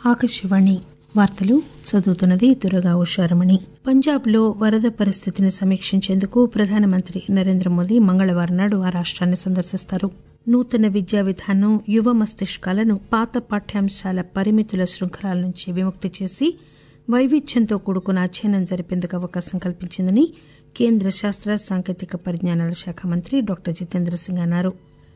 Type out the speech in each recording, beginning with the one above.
ఆకాశవాణి వార్తలు చదువుతున్నది దురగా ఉషారమణి పంజాబ్లో వరద పరిస్థితిని సమీక్షించేందుకు ప్రధానమంత్రి నరేంద్ర మోదీ మంగళవారం నాడు ఆ రాష్ట్రాన్ని సందర్శిస్తారు నూతన విద్యా విధానం యువ మస్తిష్కాలను పాత పాఠ్యాంశాల పరిమితుల శృంఖలాల నుంచి విముక్తి చేసి వైవిధ్యంతో కూడుకున్న అధ్యయనం జరిపేందుకు అవకాశం కల్పించిందని కేంద్ర శాస్త్ర సాంకేతిక పరిజ్ఞానాల శాఖ మంత్రి డాక్టర్ జితేంద్ర సింగ్ అన్నారు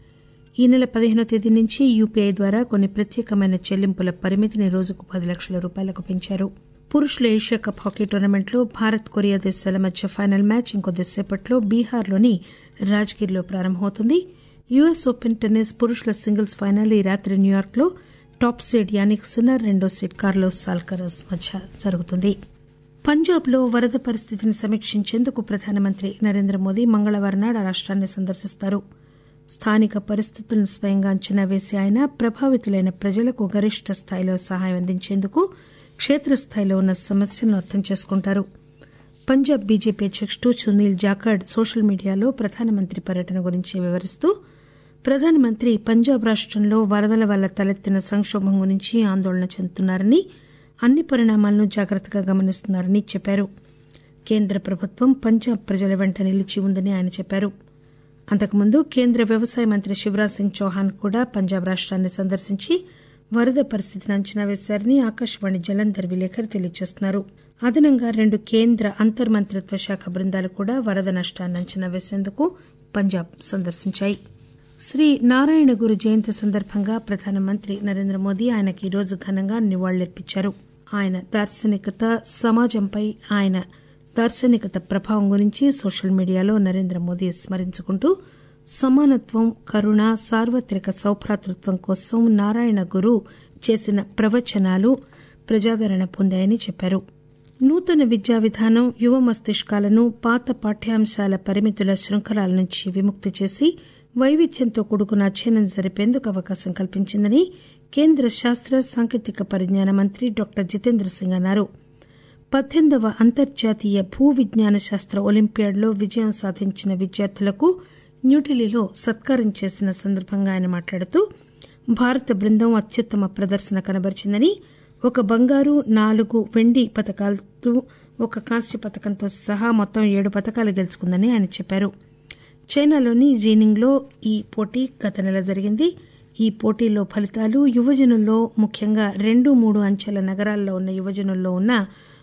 ఈ నెల పదిహేనో తేదీ నుంచి యూపీఐ ద్వారా కొన్ని ప్రత్యేకమైన చెల్లింపుల పరిమితిని రోజుకు పది లక్షల రూపాయలకు పెంచారు పురుషుల ఏషియా కప్ హాకీ టోర్నమెంట్లో భారత్ కొరియా దేశాల మధ్య ఫైనల్ మ్యాచ్ ఇంకొద్దిసేపట్లో బీహార్లోని రాజ్గిర్లో ప్రారంభమవుతుంది యుఎస్ ఓపెన్ టెన్నిస్ పురుషుల సింగిల్స్ ఫైనల్ ఈ రాత్రి న్యూయార్క్లో టాప్ సీడ్ యానిక్ సిన్నర్ రెండో సీడ్ కార్లోస్ సాల్కరస్ మధ్య జరుగుతుంది పంజాబ్లో వరద పరిస్థితిని సమీక్షించేందుకు ప్రధానమంత్రి నరేంద్ర మోదీ మంగళవారం నాడు ఆ రాష్ట్రాన్ని సందర్శిస్తారు స్థానిక పరిస్థితులను స్వయంగా అంచనా వేసి ఆయన ప్రభావితులైన ప్రజలకు గరిష్ట స్థాయిలో సహాయం అందించేందుకు క్షేత్రస్థాయిలో ఉన్న సమస్యలను అర్థం చేసుకుంటారు పంజాబ్ బీజేపీ అధ్యకుడు సునీల్ జాఖడ్ సోషల్ మీడియాలో ప్రధానమంత్రి పర్యటన గురించి వివరిస్తూ ప్రధానమంత్రి పంజాబ్ రాష్టంలో వరదల వల్ల తలెత్తిన సంక్షోభం గురించి ఆందోళన చెందుతున్నారని అన్ని పరిణామాలను జాగ్రత్తగా గమనిస్తున్నారని చెప్పారు కేంద్ర ప్రభుత్వం పంజాబ్ ప్రజల వెంట నిలిచి ఉందని ఆయన చెప్పారు అంతకుముందు కేంద్ర వ్యవసాయ మంత్రి శివరాజ్ సింగ్ చౌహాన్ కూడా పంజాబ్ రాష్ట్రాన్ని సందర్శించి వరద పరిస్థితిని అంచనా వేశారని ఆకాశవాణి జలంధర్ విలేకరి తెలియజేస్తున్నారు అదనంగా రెండు కేంద్ర అంతర్మంత్రిత్వ శాఖ బృందాలు కూడా వరద నష్టాన్ని అంచనా వేసేందుకు పంజాబ్ సందర్శించాయి శ్రీ నారాయణ గురు జయంతి సందర్భంగా ప్రధానమంత్రి నరేంద్ర మోదీ ఆయనకు ఈరోజు ఘనంగా నివాళులర్పించారు ఆయన దార్శనికత సమాజంపై ఆయన దార్శనికత ప్రభావం గురించి సోషల్ మీడియాలో నరేంద్ర మోదీ స్మరించుకుంటూ సమానత్వం కరుణ సార్వత్రిక సౌభ్రాతృత్వం కోసం నారాయణ గురు చేసిన ప్రవచనాలు ప్రజాదరణ పొందాయని చెప్పారు నూతన విద్యా విధానం యువ మస్తిష్కాలను పాత పాఠ్యాంశాల పరిమితుల శృంఖలాల నుంచి విముక్తి చేసి వైవిధ్యంతో కూడుకున్న అధ్యయనం జరిపేందుకు అవకాశం కల్పించిందని కేంద్ర శాస్త్ర సాంకేతిక పరిజ్ఞాన మంత్రి డాక్టర్ జితేంద్ర సింగ్ అన్నారు పద్దెనిమిదవ అంతర్జాతీయ భూ విజ్ఞాన శాస్త్ర ఒలింపియాడ్లో విజయం సాధించిన విద్యార్థులకు న్యూఢిల్లీలో సత్కారం చేసిన సందర్భంగా ఆయన మాట్లాడుతూ భారత బృందం అత్యుత్తమ ప్రదర్శన కనబరిచిందని ఒక బంగారు నాలుగు వెండి పథకాలతో ఒక కాంస్య పథకంతో సహా మొత్తం ఏడు పథకాలు గెలుచుకుందని ఆయన చెప్పారు చైనాలోని జీనింగ్లో ఈ పోటీ గత నెల జరిగింది ఈ పోటీలో ఫలితాలు యువజనుల్లో ముఖ్యంగా రెండు మూడు అంచెల నగరాల్లో ఉన్న యువజనుల్లో ఉన్న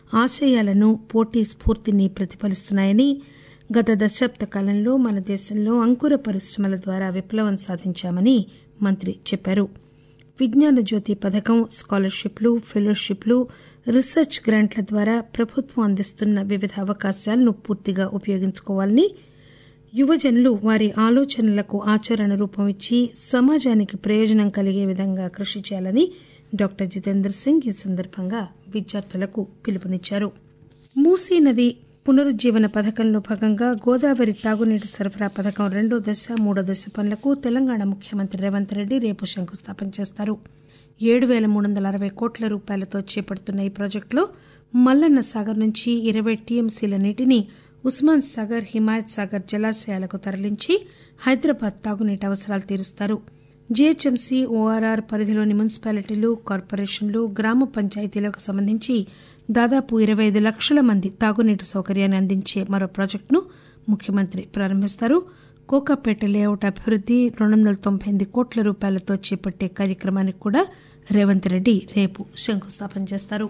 ఆశయాలను పోటీ స్ఫూర్తిని ప్రతిఫలిస్తున్నాయని గత దశాబ్ద కాలంలో మన దేశంలో అంకుర పరిశ్రమల ద్వారా విప్లవం సాధించామని మంత్రి చెప్పారు విజ్ఞాన జ్యోతి పథకం స్కాలర్షిప్లు ఫెలోషిప్లు రీసెర్చ్ గ్రాంట్ల ద్వారా ప్రభుత్వం అందిస్తున్న వివిధ అవకాశాలను పూర్తిగా ఉపయోగించుకోవాలని యువజనులు వారి ఆలోచనలకు ఆచరణ రూపం ఇచ్చి సమాజానికి ప్రయోజనం కలిగే విధంగా కృషి చేయాలని డాక్టర్ జితేందర్ సింగ్ ఈ సందర్భంగా విద్యార్థులకు పిలుపునిచ్చారు మూసీ నది పునరుజ్జీవన పథకంలో భాగంగా గోదావరి తాగునీటి సరఫరా పథకం రెండో దశ మూడో దశ పనులకు తెలంగాణ ముఖ్యమంత్రి రేవంత్ రెడ్డి రేపు శంకుస్థాపన చేస్తారు ఏడు పేల మూడు వందల అరవై కోట్ల రూపాయలతో చేపడుతున్న ఈ ప్రాజెక్టులో మల్లన్న సాగర్ నుంచి ఇరవై టీఎంసీల నీటిని ఉస్మాన్ సాగర్ హిమాయత్ సాగర్ జలాశయాలకు తరలించి హైదరాబాద్ తాగునీటి అవసరాలు తీరుస్తారు జీహెచ్ఎంసీ ఓఆర్ఆర్ పరిధిలోని మున్సిపాలిటీలు కార్పొరేషన్లు గ్రామ పంచాయతీలకు సంబంధించి దాదాపు ఇరవై ఐదు లక్షల మంది తాగునీటి సౌకర్యాన్ని అందించే మరో ప్రాజెక్టును ముఖ్యమంత్రి ప్రారంభిస్తారు కోకాపేట లేఅవుట్ అభివృద్ది రెండు వందల తొంభై ఎనిమిది కోట్ల రూపాయలతో చేపట్టే కార్యక్రమానికి కూడా రేవంత్ రెడ్డి రేపు శంకుస్థాపన చేస్తారు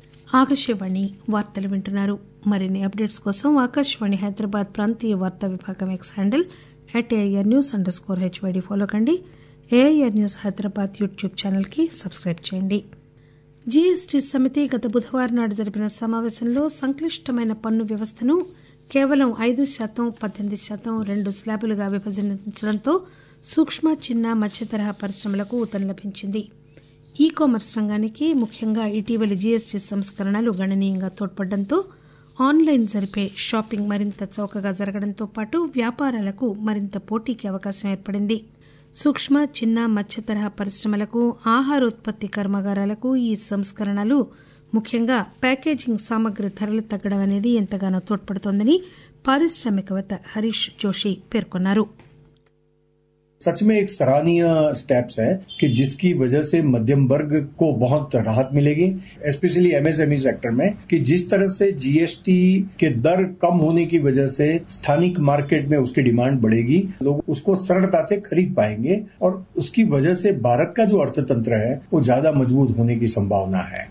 ఆకాశవాణి వార్తలు వింటున్నారు మరిన్ని అప్డేట్స్ కోసం ఆకాశవాణి హైదరాబాద్ ప్రాంతీయ వార్తా విభాగం X handle at AIR news underscore HYD follow కండి ఏఐఆర్ న్యూస్ హైదరాబాద్ యూట్యూబ్ ఛానల్కి సబ్స్క్రైబ్ చేయండి జీఎస్టీ సమితి గత బుధవారం నాడు జరిపిన సమావేశంలో సంక్లిష్టమైన పన్ను వ్యవస్థను కేవలం ఐదు శాతం పద్దెనిమిది శాతం రెండు స్లాబులుగా విభజించడంతో సూక్ష్మ చిన్న మధ్య తరహా పరిశ్రమలకు ఊతం లభించింది ఈ కామర్స్ రంగానికి ముఖ్యంగా ఇటీవలి జీఎస్టీ సంస్కరణలు గణనీయంగా తోడ్పడడంతో ఆన్లైన్ జరిపే షాపింగ్ మరింత చౌకగా జరగడంతో పాటు వ్యాపారాలకు మరింత పోటీకి అవకాశం ఏర్పడింది సూక్ష్మ చిన్న మధ్య తరహా పరిశ్రమలకు ఆహారోత్పత్తి కర్మాగారాలకు ఈ సంస్కరణలు ముఖ్యంగా ప్యాకేజింగ్ సామగ్రి ధరలు తగ్గడం అనేది ఎంతగానో తోడ్పడుతోందని పారిశ్రామికవేత్త హరీష్ జోషి పేర్కొన్నారు सच में एक सराहनीय स्टेप्स है कि जिसकी वजह से मध्यम वर्ग को बहुत राहत मिलेगी स्पेशली एमएसएमई सेक्टर में कि जिस तरह से जीएसटी के दर कम होने की वजह से स्थानिक मार्केट में उसकी डिमांड बढ़ेगी लोग उसको सरलता से खरीद पाएंगे और उसकी वजह से भारत का जो अर्थतंत्र है वो ज्यादा मजबूत होने की संभावना है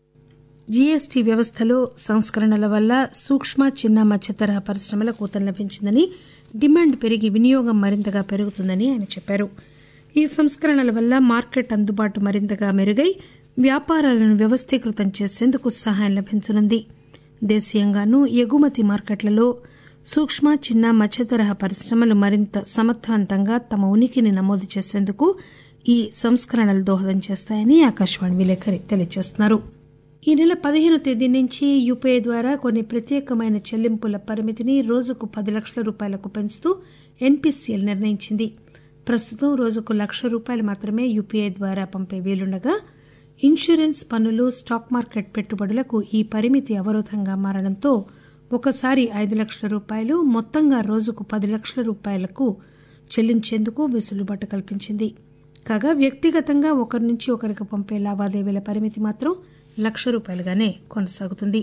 జీఎస్టీ వ్యవస్థలో సంస్కరణల వల్ల సూక్ష్మ చిన్న మధ్య తరహా పరిశ్రమలకు ఊతం లభించిందని డిమాండ్ పెరిగి వినియోగం మరింతగా పెరుగుతుందని ఆయన చెప్పారు ఈ సంస్కరణల వల్ల మార్కెట్ అందుబాటు మరింతగా మెరుగై వ్యాపారాలను వ్యవస్థీకృతం చేసేందుకు సహాయం లభించనుంది దేశీయంగానూ ఎగుమతి మార్కెట్లలో సూక్ష్మ చిన్న మధ్య తరహా పరిశ్రమలు మరింత సమర్థవంతంగా తమ ఉనికిని నమోదు చేసేందుకు ఈ సంస్కరణలు దోహదం చేస్తాయని ఆకాశవాణి విలేకరి తెలియజేస్తున్నారు ఈ నెల పదిహేను తేదీ నుంచి యూపీఐ ద్వారా కొన్ని ప్రత్యేకమైన చెల్లింపుల పరిమితిని రోజుకు పది లక్షల రూపాయలకు పెంచుతూ ఎన్పీసీఎల్ నిర్ణయించింది ప్రస్తుతం రోజుకు లక్ష రూపాయలు మాత్రమే యూపీఐ ద్వారా పంపే వీలుండగా ఇన్సూరెన్స్ పన్నులు స్టాక్ మార్కెట్ పెట్టుబడులకు ఈ పరిమితి అవరోధంగా మారడంతో ఒకసారి ఐదు లక్షల రూపాయలు మొత్తంగా రోజుకు పది లక్షల రూపాయలకు చెల్లించేందుకు వెసులుబాటు కల్పించింది కాగా వ్యక్తిగతంగా ఒకరి నుంచి ఒకరికి పంపే లావాదేవీల పరిమితి మాత్రం లక్ష రూపాయలుగానే కొనసాగుతుంది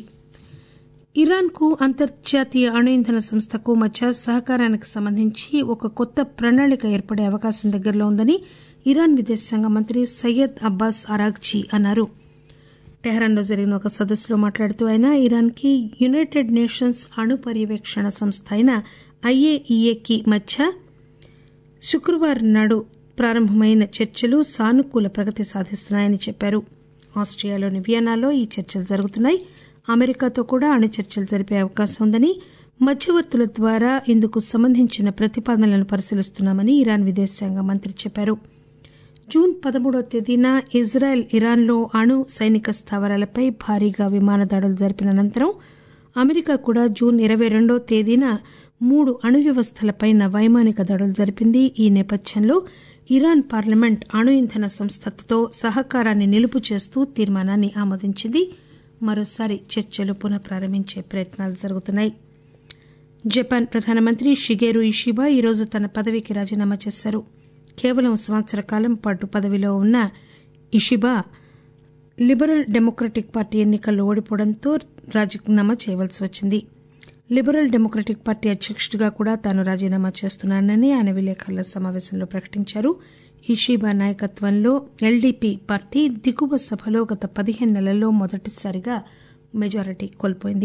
ఇరాన్కు అంతర్జాతీయ అణు ఇంధన సంస్థకు మధ్య సహకారానికి సంబంధించి ఒక కొత్త ప్రణాళిక ఏర్పడే అవకాశం దగ్గరలో ఉందని ఇరాన్ విదేశాంగ మంత్రి సయ్యద్ అబ్బాస్ అరాగ్జీ అన్నారు టెహరాన్లో జరిగిన ఒక సదస్సులో మాట్లాడుతూ ఆయన ఇరాన్కి యునైటెడ్ నేషన్స్ అణు పర్యవేక్షణ సంస్థ అయిన ఐఏఈఏకి మధ్య శుక్రవారం నాడు ప్రారంభమైన చర్చలు సానుకూల ప్రగతి సాధిస్తున్నాయని చెప్పారు ఆస్ట్రియాలోని వియనాలో ఈ చర్చలు జరుగుతున్నాయి అమెరికాతో కూడా అణు చర్చలు జరిపే అవకాశం ఉందని మధ్యవర్తుల ద్వారా ఇందుకు సంబంధించిన ప్రతిపాదనలను పరిశీలిస్తున్నామని ఇరాన్ విదేశాంగ మంత్రి చెప్పారు జూన్ పదమూడవ తేదీన ఇజ్రాయెల్ ఇరాన్లో అణు సైనిక స్థావరాలపై భారీగా విమాన దాడులు జరిపిన అనంతరం అమెరికా కూడా జూన్ ఇరవై రెండో తేదీన మూడు అణు వ్యవస్థలపై వైమానిక దాడులు జరిపింది ఈ నేపథ్యంలో ఇరాన్ పార్లమెంట్ అణు ఇంధన సంస్థతో సహకారాన్ని నిలుపు చేస్తూ తీర్మానాన్ని ఆమోదించింది మరోసారి చర్చలు పునః ప్రారంభించే ప్రయత్నాలు జరుగుతున్నాయి జపాన్ ప్రధానమంత్రి షిగేరు ఇషిబా ఈరోజు తన పదవికి రాజీనామా చేశారు కేవలం సంవత్సర కాలం పాటు పదవిలో ఉన్న ఇషిబా లిబరల్ డెమోక్రటిక్ పార్టీ ఎన్నికల్లో ఓడిపోవడంతో రాజీనామా చేయవలసి వచ్చింది లిబరల్ డెమోక్రటిక్ పార్టీ అధ్యక్షుడిగా కూడా తాను రాజీనామా చేస్తున్నానని ఆయన విలేకరుల సమావేశంలో ప్రకటించారు ఇషిబా నాయకత్వంలో ఎల్డీపీ పార్టీ దిగువ సభలో గత పదిహేను నెలల్లో మొదటిసారిగా మెజారిటీ కోల్పోయింది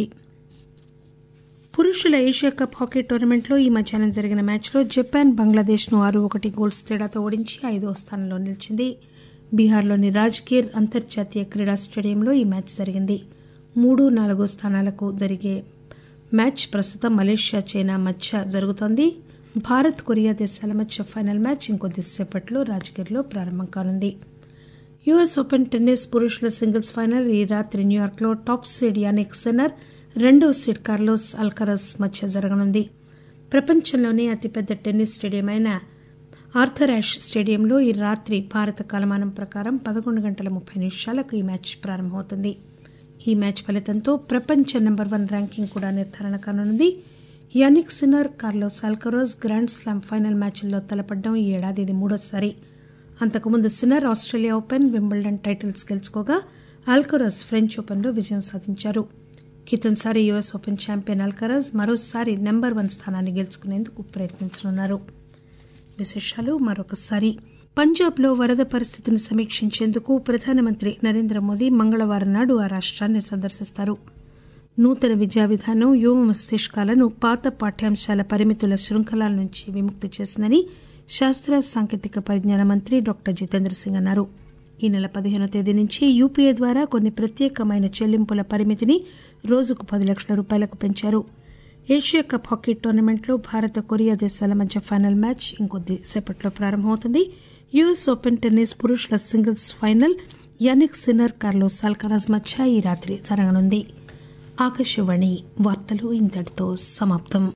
పురుషుల ఏషియా కప్ హాకీ టోర్నమెంట్లో ఈ మధ్యాహ్నం జరిగిన మ్యాచ్లో జపాన్ బంగ్లాదేశ్ ను ఆరు ఒకటి గోల్స్ తేడాతో ఓడించి ఐదవ స్థానంలో నిలిచింది బీహార్లోని రాజ్గీర్ అంతర్జాతీయ క్రీడా స్టేడియంలో ఈ మ్యాచ్ జరిగింది మూడు నాలుగు స్థానాలకు జరిగే మ్యాచ్ ప్రస్తుతం మలేషియా చైనా మధ్య జరుగుతోంది భారత్ కొరియా దేశాల మధ్య ఫైనల్ మ్యాచ్ ఇంకొద్దిసేపట్లో రాజ్గిర్లో ప్రారంభం కానుంది యుఎస్ ఓపెన్ టెన్నిస్ పురుషుల సింగిల్స్ ఫైనల్ ఈ రాత్రి న్యూయార్క్లో టాప్ సీడ్ యానిక్ సెనర్ రెండో సీడ్ కార్లోస్ అల్కరస్ మధ్య జరగనుంది ప్రపంచంలోనే అతిపెద్ద టెన్నిస్ స్టేడియం అయిన ఆర్థర్ యాష్ స్టేడియంలో ఈ రాత్రి భారత కాలమానం ప్రకారం పదకొండు గంటల ముప్పై నిమిషాలకు ఈ మ్యాచ్ ప్రారంభమవుతుంది ఈ మ్యాచ్ ఫలితంతో ప్రపంచ నెంబర్ వన్ ర్యాంకింగ్ కూడా నిర్ధారణ కానుంది Jannik Sinner Carlos Alcaraz grand slam final మ్యాచ్ల్లో తలపడడం ఈ ఏడాది ఇది మూడోసారి అంతకుముందు Sinner Australia open Wimbledon titles గెలుచుకోగా అల్కరోజ్ ఫ్రెంచ్ ఓపెన్లో విజయం సాధించారు కితన్సారి యుఎస్ ఓపెన్ ఛాంపియన్ అల్కరాజ్ మరోసారి నెంబర్ వన్ స్థానాన్ని గెలుచుకునేందుకు ప్రయత్నించనున్నారు విశేషాలు మరొకసారి పంజాబ్లో వరద పరిస్థితిని సమీక్షించేందుకు ప్రధానమంత్రి నరేంద్ర మోదీ మంగళవారం నాడు ఆ రాష్ట్రాన్ని సందర్శిస్తారు నూతన విద్యా విధానం యువ మస్తిష్కాలను పాత పాఠ్యాంశాల పరిమితుల శృంఖలాల నుంచి విముక్తి చేసిందని శాస్త్ర సాంకేతిక పరిజ్ఞాన మంత్రి డాక్టర్ జితేంద్ర సింగ్ అన్నారు ఈ నెల పదిహేనో తేదీ నుంచి యూపీఐ ద్వారా కొన్ని ప్రత్యేకమైన చెల్లింపుల పరిమితిని రోజుకు పది లక్షల రూపాయలకు పెంచారు ఏషియా కప్ హాకీ టోర్నమెంట్లో భారత కొరియా దేశాల మధ్య ఫైనల్ మ్యాచ్ ఇంకొద్ది సేపట్లో ప్రారంభమవుతుంది యుఎస్ ఓపెన్ టెన్నిస్ పురుషుల singles final Jannik Sinner Carlos Alcaraz మధ్య ఈ రాత్రి జరగనుంది ఆకాశవాణి వార్తలు ఇంతటితో సమాప్తం